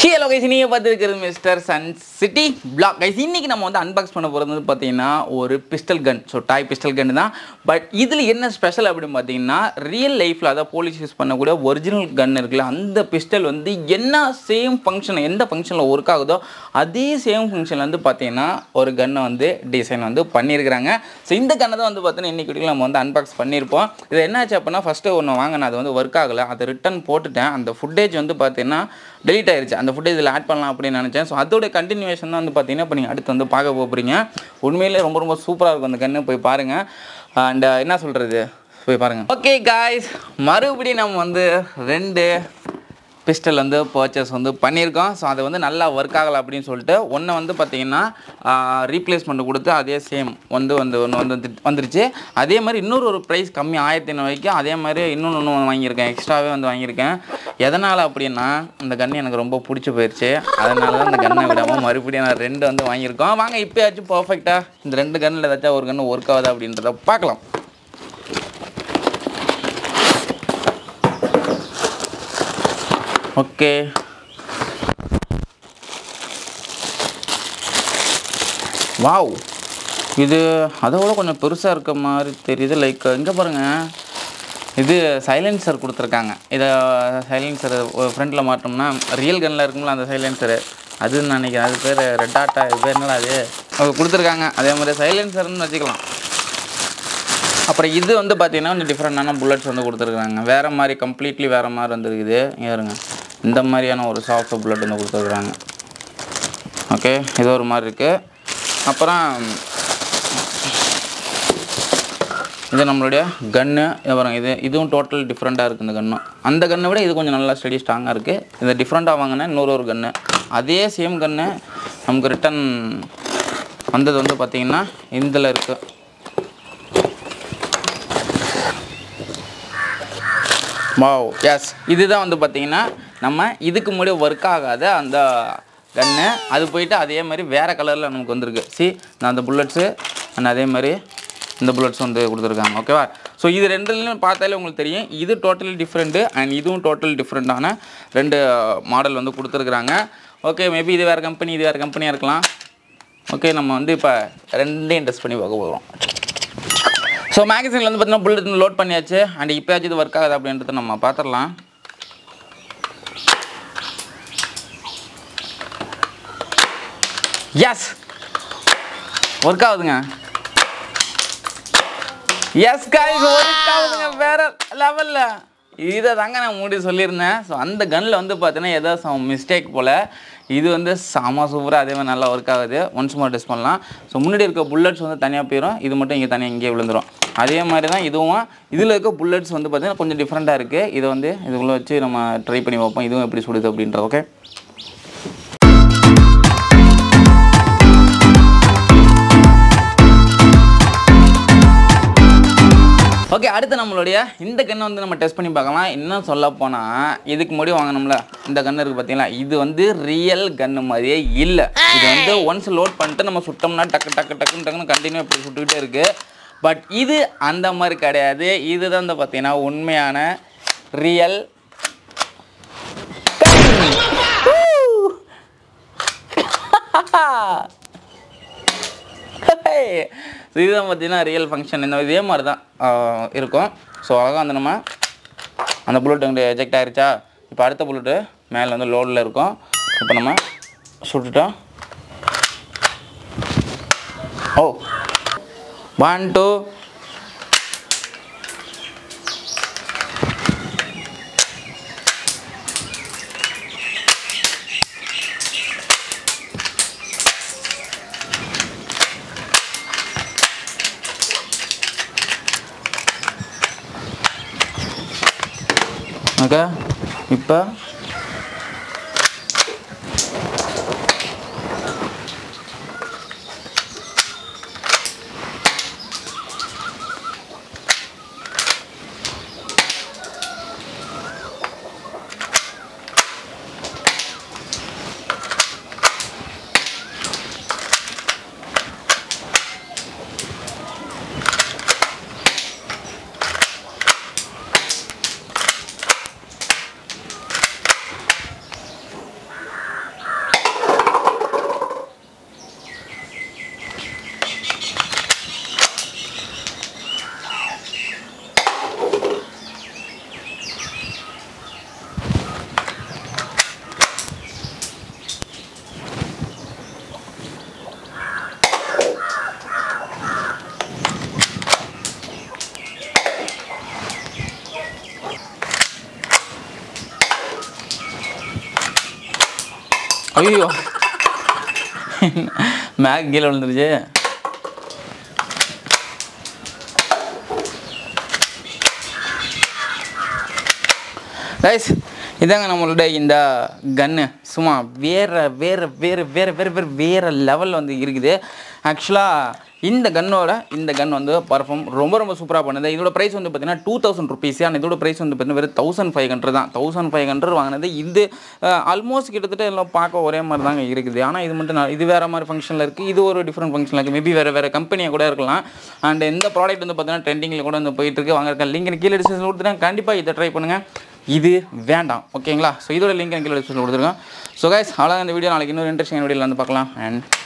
hello guys நீங்கள் பார்த்துருக்கிறது mister sun city black guys இன்னைக்கு நம்ம வந்து அன்பாக்ஸ் பண்ண போகிறது வந்து பார்த்தீங்கன்னா ஒரு pistol gun so toy pistol gun தான் பட் இதில் என்ன ஸ்பெஷல் அப்படின்னு பார்த்தீங்கன்னா ரியல் லைஃப்பில் அதாவது போலீஸ் யூஸ் பண்ணக்கூடிய ஒரிஜினல் கன் இருக்குல்ல அந்த பிஸ்டல் வந்து என்ன சேம் ஃபங்க்ஷன் எந்த ஃபங்க்ஷனில் ஒர்க் ஆகுதோ அதே சேம் ஃபங்க்ஷனில் வந்து பார்த்தீங்கன்னா ஒரு கன்னை வந்து டிசைன் வந்து பண்ணியிருக்கிறாங்க ஸோ இந்த கன்னை தான் வந்து பார்த்தீங்கன்னா இன்னைக்கு வீடியோவில் நம்ம வந்து அன்பாக்ஸ் பண்ணியிருப்போம் இது என்னாச்சு அப்படின்னா ஃபஸ்ட்டு ஒன்று வாங்கினேன் அது வந்து ஒர்க் ஆகலை அதை ரிட்டன் போட்டுட்டேன் அந்த ஃபுட்டேஜ் வந்து பார்த்தீங்கன்னா டெலிட் ஆயிருச்சு அந்த ஃபுட்டேஜ் இதில் ஆட் பண்ணலாம் அப்படின்னு நினச்சேன் ஸோ அதோட கண்டினியூஷன் தான் வந்து பார்த்தீங்கன்னா இப்போ நீங்கள் அடுத்து வந்து பார்க்க போகிறீங்க உண்மையிலே ரொம்ப ரொம்ப சூப்பராக இருக்கும் அந்த கன்று போய் பாருங்கள் அண்ட் என்ன சொல்கிறது போய் பாருங்கள் ஓகே காய்ஸ் மறுபடியும் நம்ம வந்து ரெண்டு பிஸ்டல் வந்து பர்ச்சேஸ் வந்து பண்ணியிருக்கோம் ஸோ அது வந்து நல்லா ஒர்க் ஆகலை அப்படின்னு சொல்லிட்டு ஒன்று வந்து பார்த்தீங்கன்னா ரீப்ளேஸ்மெண்ட் கொடுத்து அதே சேம் வந்து வந்து ஒன்று வந்து வந்து- வந்துருச்சு அதே மாதிரி இன்னொரு ஒரு ப்ரைஸ் கம்மி ஆயிரத்தி ஐநூறுவாய்க்கு அதே மாதிரி இன்னொன்று ஒன்று வாங்கியிருக்கேன் எக்ஸ்ட்ராவே வந்து வாங்கியிருக்கேன் எதனால் அப்படின்னா இந்த கன்று எனக்கு ரொம்ப பிடிச்சி போயிடுச்சு அதனால தான் இந்த கன்னை விடாமல் மறுபடியும் நான் ரெண்டு வந்து வாங்கியிருக்கோம் வாங்க இப்போயாச்சும் பர்ஃபெக்டாக இந்த ரெண்டு கன்னில் ஏதாச்சும் ஒரு கன்று ஒர்க் ஆகுதா அப்படின்றத பார்க்கலாம் ஓகே வாவ் இது அதை விட கொஞ்சம் பெருசாக இருக்க மாதிரி தெரியுது லைக் இங்கே பாருங்கள் இது சைலன்சர் கொடுத்துருக்காங்க இதை சைலன்சர் ஃப்ரண்ட்டில் மாட்டோம்னா ரியல் கன்னில் இருக்கும்ல அந்த சைலன்சரு அதுன்னு நினைக்கிறேன் அது பேர் ரெட் ஆட்டா இது பேர் என்னடா அது அவங்க கொடுத்துருக்காங்க அதே மாதிரி சைலன்சர்னு வச்சுக்கலாம் அப்புறம் இது வந்து பார்த்தீங்கன்னா கொஞ்சம் டிஃப்ரெண்டான புல்லட்ஸ் வந்து கொடுத்துருக்காங்க வேறு மாதிரி கம்ப்ளீட்லி வேறு மாதிரி வந்துருக்குது இங்க பாருங்க இந்த மாதிரியான ஒரு சாஃப்ட் புல்லட் வந்து கொடுத்துருக்குறாங்க ஓகே இது ஒரு மாதிரி இருக்குது அப்புறம் இது நம்மளுடைய கன்று பாருங்க இது இதுவும் டோட்டல் டிஃப்ரெண்ட்டாக இருக்குது இந்த கன்னும் அந்த கன்னை விட இது கொஞ்சம் நல்லா ஸ்டடி ஸ்ட்ராங்காக இருக்குது இது டிஃப்ரெண்ட்டாக வாங்கினேன் இன்னொரு ஒரு கன்று அதே சேம் கன்று நமக்கு ரிட்டன் வந்தது வந்து பார்த்திங்கன்னா இதில் இருக்குது வாவ் எஸ் இதுதான் வந்து பார்த்தீங்கன்னா நம்ம இதுக்கு முன்னாடி ஒர்க் ஆகாத அந்த கன்று அது போயிட்டு அதே மாதிரி வேறு கலரில் நமக்கு வந்திருக்கு சி நான் அந்த புல்லட்ஸு அண்ட் அதே மாதிரி இந்த புல்லட்ஸ் வந்து கொடுத்துருக்காங்க ஓகேவா ஸோ இது ரெண்டுலையும் பார்த்தாலே உங்களுக்கு தெரியும் இது டோட்டலி டிஃப்ரெண்ட்டு அண்ட் இதுவும் டோட்டல் டிஃப்ரெண்ட்டான ரெண்டு மாடல் வந்து கொடுத்துருக்குறாங்க ஓகே மேபி இது வேறு கம்பெனி இது வேறு கம்பெனியாக இருக்கலாம் ஓகே நம்ம வந்து இப்போ ரெண்டையும் டெஸ்ட் பண்ணி பார்க்க போகிறோம் ஸோ மேகசினில் வந்து பார்த்தீங்கன்னா புல்லட் லோட் பண்ணியாச்சு அண்ட் இப்போயாச்சும் இது ஒர்க் ஆகுது அப்படின்றத நம்ம பார்த்துடலாம் எஸ் ஒர்க் ஆகுதுங்க எஸ் காய்ஸ் ஒர்க் ஆகுதுங்க வேற லெவலில் இதை தாங்க நான் முன்னாடி சொல்லியிருந்தேன் ஸோ அந்த கன்னில் வந்து பார்த்தீங்கன்னா ஏதோ சம் மிஸ்டேக் போல் இது வந்து செம சூப்பராக அதே மாதிரி நல்லா ஒர்க் ஆகுது ஒன்ஸ் மோர் டெஸ்ட் பண்ணலாம் ஸோ முன்னாடி இருக்க புல்லட்ஸ் வந்து தனியாக போயிடும் இது மட்டும் இங்கே தனியாக இங்கே விழுந்துரும் அதே மாதிரி தான் இதுவும் இதில் இருக்க புல்லட்ஸ் வந்து பார்த்தீங்கன்னா கொஞ்சம் டிஃப்ரெண்ட்டாக இருக்குது இதை வந்து இதுக்குள்ளே வச்சு நம்ம ட்ரை பண்ணி பார்ப்போம் இதுவும் எப்படி சுடுது அப்படின்றது ஓகே ஓகே அடுத்து நம்மளுடைய இந்த கன்னை வந்து நம்ம டெஸ்ட் பண்ணி பார்க்கலாம் இன்னும் சொல்ல போனால் இதுக்கு முன்னாடி வாங்கினோம்ல இந்த கன்று இருக்குது பார்த்தீங்களா இது வந்து ரியல் கன்று மாதிரியே இல்லை இது வந்து ஒன்ஸ் லோட் பண்ணிட்டு நம்ம சுட்டோம்னா டக்கு டக்கு டக்குன்னு டக்குன்னு கண்டினியூ இப்படி சுட்டுக்கிட்டே இருக்குது பட் இது அந்த மாதிரி கிடையாது இதுதான் வந்து பார்த்தீங்கன்னா உண்மையான ரியல் ஸோ இதுதான் பார்த்தீங்கன்னா ரியல் ஃபங்க்ஷன் இந்த இதே மாதிரி தான் ஆஹ், இருக்கும் ஸோ அழகாக வந்து நம்ம அந்த புல்லட் வந்து எஜெக்ட் ஆயிருச்சா இப்போ அடுத்த புல்லட்டு மேலே வந்து லோடில் இருக்கும் இப்போ நம்ம சுட்டுட்டோம் ஓ ஒன் டூ ஓகே இப்போ ஐயோ மேக் கீழே விழுந்துருச்சு ரைஸ் இதாங்க நம்மளோட இந்த கன்னு சும்மா வேறு வேறு வேறு வேறு வேறு வேறு வேறு லெவலில் வந்து இருக்குது ஆக்சுவலாக இந்த கன்னோட இந்த கன் வந்து பர்ஃபார்ம் ரொம்ப ரொம்ப சூப்பராக பண்ணுது இதோட ப்ரைஸ் வந்து பார்த்தீங்கன்னா டூ தௌசண்ட் ருபீஸ் ஆனால் இதோட ப்ரைஸ் வந்து பார்த்தீங்கன்னா வெறும் தௌசண்ட் ஃபைவ் ஹண்ட்ரட் தான் தௌசண்ட் ஃபைவ் ஹண்ட்ரட் வாங்கினது இது ஆல்மோஸ்ட் கிட்டத்தட்ட எல்லாம் பார்க்க ஒரே மாதிரி தாங்க இருக்குது ஆனால் இது மட்டும் நான் இது வேறு மாதிரி ஃபங்க்ஷனில் இருக்குது இது ஒரு டிஃப்ரெண்ட் ஃபங்க்ஷனில் இருக்குது மேபி வேறு வேறு கம்பெனியாக கூட இருக்கலாம் அண்ட் இந்த ப்ராடக்ட் வந்து பார்த்தீங்கன்னா ட்ரெண்டிங்கில் கூட வந்து போயிட்டு இருக்கு வாங்க லிங்க் கீழே டிஸ்கிரிப்ஷன் கொடுத்துட்டேன் கண்டிப்பாக இதை ட்ரை பண்ணுங்கள் இது வேண்டாம் ஓகேங்களா ஸோ இதோட லிங்க் கீழே டிஸ்கிரிப்ஷன் கொடுத்துருக்கோம் ஸோ கைஸ் அவ்வளோ இந்த வீடியோ நாளைக்கு இன்னொரு இன்ட்ரெஸ்டிங் வீடியோவில் வந்து பார்க்கலாம் அண்ட்